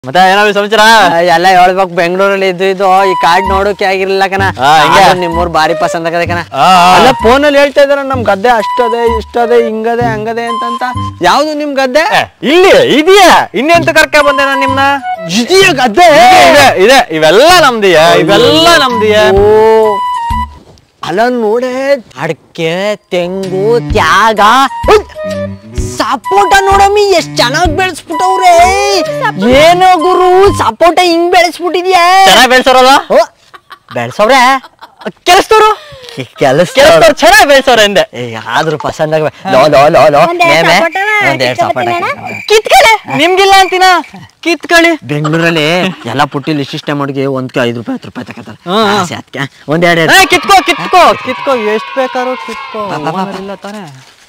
ಮತ್ತೆ ಏನಾದ್ರು ಸಮಾಚಾರ ಎಲ್ಲ ಹೇಳ್ಬೇಕು ಬೆಂಗಳೂರಲ್ಲಿ ಇದ್ದು ಇದು ಈ ಕಾರ್ಡ್ ನೋಡೋಕೆ ಆಗಿರ್ಲಿಲ್ಲ ಕಣ ಆ, ಹಿಂಗೆ? ಆದ್ರೂ ನಿಮ್ಮೂರ್ ಭಾರಿ ಪಸಂದ್ ಆಗದೆ ಕಣ ಆ, ಆ. ಅಲ್ಲ ಫೋನ್ ಅಲ್ಲಿ ಹೇಳ್ತಾ ಇದಾರೆ ನಮ್ ಗದ್ದೆ ಅಷ್ಟದೆ ಇಷ್ಟದೆ ಹಿಂಗದೆ ಹಂಗದೆ ಅಂತಂತ ಯಾವ್ದು ನಿಮ್ ಗದ್ದೆ ಏ, ಇಲ್ಲಿ ಇದೆಯಾ ಇನ್ನೆಂತ ಕರ್ಕ ಬಂದೆ ನಾನು ನಿಮ್ನ ಇದೆಯಾ ಗದ್ದೆ ಇದೆ ಇದೆ ಇವೆಲ್ಲ ನಮ್ದಿಯ ಇವೆಲ್ಲ ನಮ್ದಿಯ ಓ ಅಲ್ಲ ನೋಡೆ ಅಡಕೆ ತೆಂಗು ತ್ಯಾಗ ಉಯ್! ಸಪೋಟ ನೋಡಮ್ಮಿ ಎಷ್ಟ್ ಚೆನ್ನಾಗ್ ಬೆಳೆಸ್ಬಿಟ್ಟವ್ರೆ ಏನೋ ಗುರು ಸಪೋಟ ಹಿಂಗ್ ಬೆಳೆಸ್ಬಿಟ್ಟಿದ್ಯಾ ಚೆನ್ನಾಗಿ ಬೆಳ್ಸೋರಲ್ಲ ಓ ಬೆಳೆಸವ್ರೆ ಕೆಲಸದವ್ರು ಕೆಲಸ ಕೆಲಸದವ್ರು ಚೆನ್ನಾಗಿ ಬೆಳ್ಸೋರ ಎಂದೆ ಏ ಆದ್ರೂ ಪಸಂದ್ ಆಗ ಲೋ ಲೋ ಲೋ ಲೋ ಒಂದೆರಡ್ ನೇಮೆ ಸಪೋಟನ ಒಂದೆರಡ್ ಸಪೋಟ ಕಿತ್ಕೊಬತ್ತೀನಿ ಕಿತ್ಕಳಿ ನಿಮ್ಗಿಲ್ಲ ಅಂತೀನ ಕಿತ್ಕಳಿ ಬೆಂಗಳೂರಲ್ಲಿ ಎಲ್ಲ ಪುಟ್ಟಿಲಿ ಇಷ್ಟಿಷ್ಟ ಮಾಡಿಗೆ ಒಂದ್ಕೆ ಐದು ರೂಪಾಯಿ ಹತ್ತು ರೂಪಾಯಿ ತಗೋತಾರೆ ಹ್ಮ್, ಹ್ಮ್. ಆಸೆ ಅದಕ್ಕೆ ಒಂದೆರಡು ಏ, ಕಿತ್ಕೋ ಕಿತ್ಕೋ ಕಿತ್ಕೋ ಎಷ್ಟ್ ಬೇಕಾದ್ರೂ ಕಿತ್ಕೋ ಬಾ, ಬಾ, ಬಾ. ಓನರ್ ಇಲ್ಲ ತಾನೆ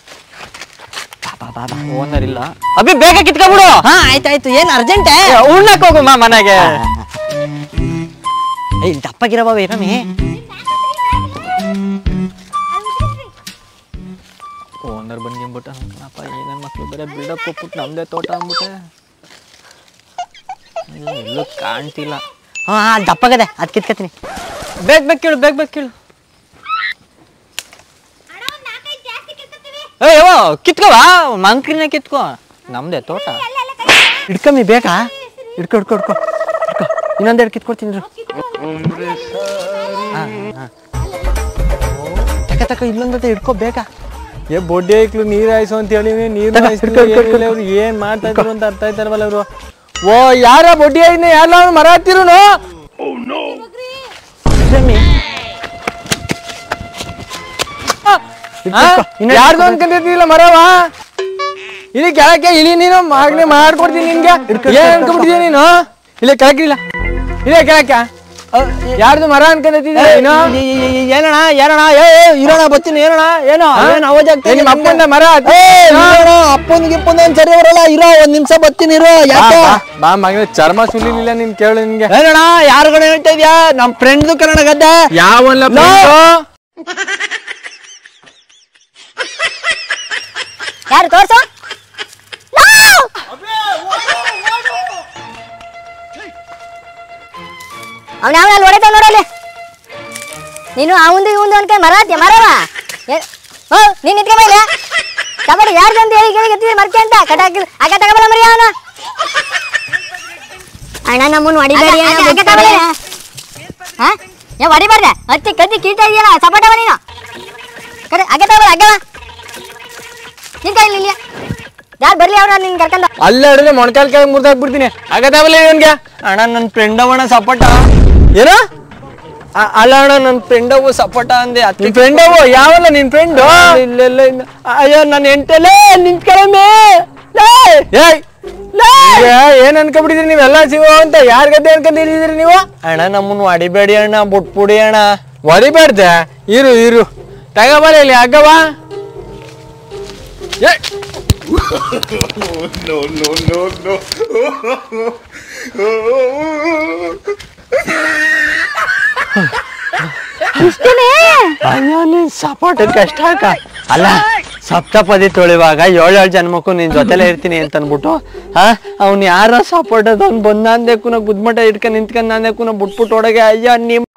ಓನರ್ ಇಲ್ಲ ಅಭಿ ಬೇಗ ಕಿತ್ಕೊಬಿಡು ಹಾ ಆಯ್ತಾಯ್ತು ಏನ್ ಅರ್ಜೆಂಟ್ ಉಣ್ಣಕ್ ಹೋಗು ಮಾ ಮನೆಗೆ ಏ ದಪ್ಪಗಿರ ಬಾಬು ಏನಮ್ಮಿ ಓನರ್ ಬಂದ್ಬಿಟ್ಟ ಅಪ್ಪ ಏನೇನ್ ಮಕ್ಳು ಬೇರೆ ಬಿಲ್ಡಪ್ ಕೊಟ್ಬಿಟ್ಟು ನಮ್ದೇ ತೋಟ ಅಂದ್ಬಿಟ್ಟೆ ಇಲ್ಲ, ಎಲ್ಲೂ ಕಾಣ್ತಿಲ್ಲ ಹಾ ಹಾ ದಪ್ಪಗದೆ ಅದ್ ಕಿತ್ಕತೀನಿ ಬೇಗ ಬೇಗ ಕೇಳು ಬೇಗ ಬೇಗ ಕೇಳು ಏ ಯವ್ವ ಕಿತ್ಕೋವಾ ಮಂಕ್ರಿನ ಕಿತ್ಕೋ ನಮ್ದೇ ತೋಟ ಹಿಡ್ಕಮ್ಮಿ ಬೇಕಾ ಹಿಡ್ಕೊ ಹಿಡ್ಕೊ ಹಿಡ್ಕೊ ಹಿಡ್ಕೊ ಇನ್ನೊಂದೆರಡು ಕಿತ್ಕೊಡ್ತೀನಿ ಇರು. ಹಾ, ಹಾ. ತಕ ತಕ ಇಲ್ಲೊಂದತೆ ಹಿಡ್ಕೊ ಬೇಕಾ ಏ ಬೊಡ್ಡಿ ಐಕ್ಳು ನೀರ್ ಹಾಯ್ಸು ಅಂತ ಹೇಳಿ ನೀರ್ ತಗೋ, ಹಾಯ್ಸ್ತಿಲ್ಲ, ಹಿಡ್ಕೊ, ಹಿಡ್ಕೊ, ಏನಿಲ್ಲ ಇವ್ರು ಏನ್ ಮಾಡ್ತಾ ಇದ್ರು ಅಂತ ಅರ್ಥ ಆಯ್ತಾರವಲ್ಲ ಇವ್ರು ಓ ಯಾರ ಬೊಡ್ಡಿ ಐದ್ನ ಎಲ್ಲ ಮರ ಹತ್ತಿರು ಯಾರ್ದು ಅನ್ಕೊಂಡಿರ್ತಿಲ್ಲ ಮರವ ಇಲ್ಲಿ ಕೆಳಕ್ಕೆ ಇಳಿ ನೀನು ಮಾಗ್ನೆ ಮಾಡ್ಕೊಡ್ತೀನಿ ನಿನ್ಗೆ ಏನ್ ಅನ್ಕೊಂಡ್ಬಿಟ್ಟಿದ್ಯ ನೀನು ಇಲ್ಲೇ ಕೆಳಕಿಲ್ಲ ಇಲ್ಲೇ ಕೆಳಕ್ಕೆ ಯಾರ್ದು ಮರ ಅನ್ಕೊಂಡಿದ್ದೆ ನೀನು ಏನಣ್ಣ ಏನಣ್ಣ ಏ ಏ, ಇರೋಣ ಬರ್ತೀನಿ ಏನಣ್ಣ ಏನೋ ಹಾ? ಏನ್ ಅವಾಜ್ ಆಗ್ತಾ ಏ, ಇದೆ ನಿಮ್ಮ ನಿಮ್ಗೆ? ಅಪ್ಪಂದ ಮರ ಹತ್ತಿ- ಏ, ಇರೋಣ, ಅಪ್ಪನ್ ಗಿಪ್ಪನ್ ಏನ್ ಸರಿ ಬರಲ್ಲ ಇರೋ ಒಂದ್ ನಿಮಿಷ ಬರ್ತೀನಿ ಇರೋ ಬಾ, ಯಾಕೆ ಬಾ, ಬಾ ಮಗನ ಚರ್ಮ ಸುಲಿಲಿಲ್ಲ ನೀನ್ ಕೇಳು ನಿನ್ಗೆ ಏನಣ್ಣ ಯಾರು ಕಡೆ ಹೇಳ್ತಾ ಇದ್ಯಾ ನಮ್ ಫ್ರೆಂಡ್ ಕನ್ನಡ ಗದ್ದೆ ಯಾವಲ್ಲ ಲೋ. ಯಾರು ತೋರ್ಸು ಅವನ ಅವನ ಅಲ್ಲಿ ಹೊಡಿತಾವ ನೋಡಲ್ಲಿ ನೀನು ಅವಂದು ಇವಂದು ಅನ್ಕ ಮರ ಹತ್ಯ ಮರವ ಏ- ಓ ನೀನ್ ನಿಂತ್ಕೊಂಡ ಮೇಲೆ ಕಬಡ್ಡಿ ಯಾರ್ದು ಅಂತ ಹೇಳಿ ಕೇಳಿ ಎತ್ತಿದ್ರೆ ಮರ್ಕೆ ಅಂತ ಕಟ ಹಾಕಿದ್ ಆಗ ತಗೋಬಲ್ಲ ಮರಿ ಅವನು ಅಣ್ಣ ನಮ್ಮನ್ನ ಹೊಡಿಬೇಡಿ ಅಣ್ಣ ಬಿಟ್ಬಿಡಿ. ಹಾ ಏ ಹೊಡಿಬಾರ್ದೆ ಹತ್ತಿ ಕದ್ದಿ ಕೀಟ ಇದೆಯಲ್ಲ ಸಪೋಟವ ನೀನು ಕಡೆ ಅಗೆ ತಗೋಬಲ್ಲ ಅಗ್ಗವ ನಿನ್ ಕೈ ಇಲ್ಲಿ ಯಾರು ಬರ್ಲಿ ಅವ್ರ ನಿನ್ ಕರ್ಕೊಂಡ ಅಲ್ಲೇ ಹಿಡಿದ್ರೆ ಮೊಣಕಾಲ್ ಕೆಳಗೆ ಮುರ್ದಾಕ್ಬಿಡ್ತೀನಿ ಆಗತ್ತಾವಲ್ಲ ಇವನ್ಗೆ ಅಣ್ಣ ನನ್ ಫ್ರೆಂಡ್ ಅವಣ ಸಪೋಟ ಏನೋ ಅ- ಅಲ್ಲ ಅಣ್ಣ ನನ್ ಫ್ರೆಂಡ್ ಅವು ಸಪೋಟ ಅಂದೆ ಅದಕ್ಕೆ ನಿನ್ ಫ್ರೆಂಡ್ ಅವು ಯಾವಲ್ಲ ನಿನ್ ಫ್ರೆಂಡ್ ಇಲ್ಲ ಇಲ್ಲ ಇಲ್ಲ ಅಯ್ಯೋ ನನ್ನ ಎಂಟಲ್ಲೇ ನಿಂತ್ಕೊಳ್ಳಮ್ಮೆ ಏಯ್ ಈಗ ಏನ್ ಅನ್ಕೊಂಡ್ಬಿಟ್ಟಿದ್ರಿ ನೀವೆಲ್ಲ ಸಿಗೋ ಅಂತ ಯಾರ್ ಗದ್ದೆ ಅನ್ಕೊಂಡಿದ್ದೀರಿ ನೀವು ಅಣ್ಣ ನಮ್ಮನ್ನ ಹೊಡಿಬೇಡಿ ಅಣ್ಣ ಬಿಟ್ಬಿಡಿ ಅಣ್ಣ ಹೊಡಿಬೇಡ್ದೆ ಇರು ಇರು ತಗೋಬರ ಇಲ್ಲಿ ಅಗ್ಗವ ಏ ಅಯ್ಯೋ ನೀನ್ ಸಪೋರ್ಟ್ ಕಷ್ಟ ಹಾಕ ಅಲ್ಲ ಸಪ್ತಪದಿ ತೊಳಿವಾಗ ಏಳೇಳು ಜನ್ಮಕ್ಕೂ ನಿನ್ ಜೊತೆಲೇ ಇರ್ತೀನಿ ಅಂತ ಅನ್ಬಿಟ್ಟು ಹಾ ಅವ್ನ್ ಯಾರ ಸಪೋರ್ಟ್ ಅದ್ ಅವ್ನ್ ಬಂದ ಅಂದೇಕು ನಾ ಗುದ್ಮಟ ಇಟ್ಕೊಂಡ್ ನಿಂತ್ಕೊಂಡ್ ಅಂದೇಕು ನಾ ಬಿಟ್ಬಿಟ್ಟು ಒಳಗೆ ಅಯ್ಯ ನಿಮ್